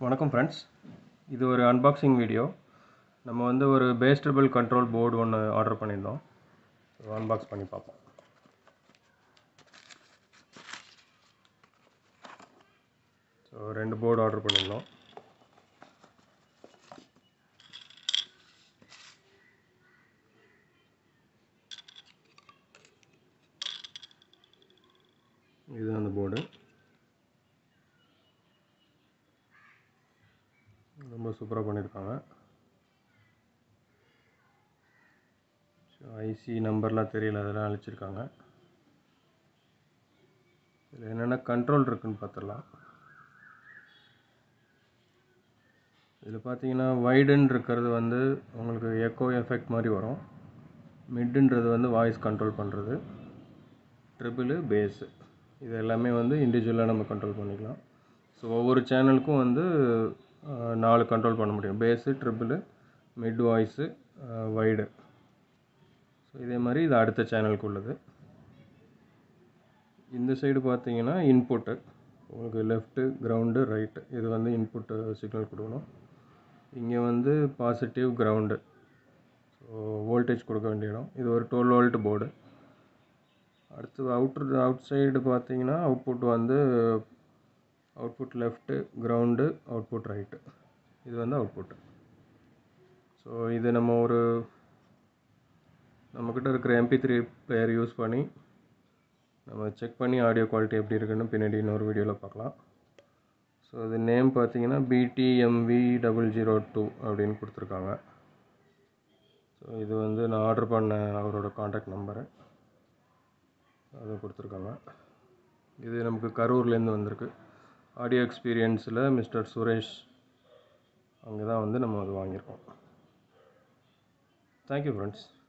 வணக்கம் ஃப்ரெண்ட்ஸ் இது ஒரு அன்பாக்சிங் வீடியோ நம்ம வந்து ஒரு பேஸ்டபிள் கண்ட்ரோல் போர்டு ஒன்று ஆர்டர் பண்ணியிருந்தோம் அன்பாக்ஸ் பண்ணி பார்ப்போம் ஸோ ரெண்டு போர்டு ஆர்டர் பண்ணியிருந்தோம் இது அந்த போர்டு ரொம்ப சூப்பராக பண்ணியிருக்காங்க ஐசி நம்பர்லாம் தெரியல அதெல்லாம் அழிச்சிருக்காங்க இதில் என்னென்ன கண்ட்ரோல் இருக்குன்னு பார்த்துடலாம் இதில் பார்த்தீங்கன்னா வைடுன்னு இருக்கிறது வந்து உங்களுக்கு எக்கோ எஃபெக்ட் மாதிரி வரும் மிட்டுன்றது வந்து வாய்ஸ் கண்ட்ரோல் பண்ணுறது ட்ரிபிள் பேஸு இது எல்லாமே வந்து இண்டிவிஜுவலாக நம்ம கண்ட்ரோல் பண்ணிக்கலாம் ஸோ ஒவ்வொரு சேனலுக்கும் வந்து அஹ், நாலு கண்ட்ரோல் பண்ண முடியும் bass treble mid voice wide so இதே மாதிரி இது அடுத்த சேனலுக்கு உள்ளது இந்த சைடு பார்த்தீங்கன்னா இன்புட்டு உங்களுக்கு லெஃப்ட்டு கிரவுண்டு ரைட்டு இது வந்து இன்புட்டு சிக்னல் கொடுக்கணும் இங்கே வந்து பாசிட்டிவ் கிரவுண்டு ஸோ வோல்டேஜ் கொடுக்க வேண்டிய இடம் இது ஒரு டுவெல் வோல்ட் போர்டு அடுத்து அவுட்ரு அவுட் சைடு பார்த்தீங்கன்னா அவுட்புட் வந்து output left ground output right இது வந்து அவுட்புட் ஸோ இது நம்ம ஒரு நம்மக்கிட்ட இருக்கிற எம்பி த்ரீ பிளேயர் யூஸ் பண்ணி நம்ம செக் பண்ணி ஆடியோ குவாலிட்டி எப்படி இருக்குன்னு பின்னாடி இன்னொரு வீடியோவில் பார்க்கலாம் ஸோ இது நேம் பார்த்தீங்கன்னா பிடிஎம்வி டபுள் ஜீரோ டூ அப்படின்னு கொடுத்துருக்காங்க ஸோ இது வந்து நான் ஆர்டர் பண்ண அவரோட காண்டாக்ட் நம்பரு அது கொடுத்துருக்காங்க இது நமக்கு கரூர்லேருந்து வந்திருக்கு ஆடியோ எக்ஸ்பீரியன்ஸில் மிஸ்டர் சுரேஷ் அங்கே தான் வந்து நம்ம அது வாங்கியிருக்கோம் தேங்க்யூ ஃப்ரெண்ட்ஸ்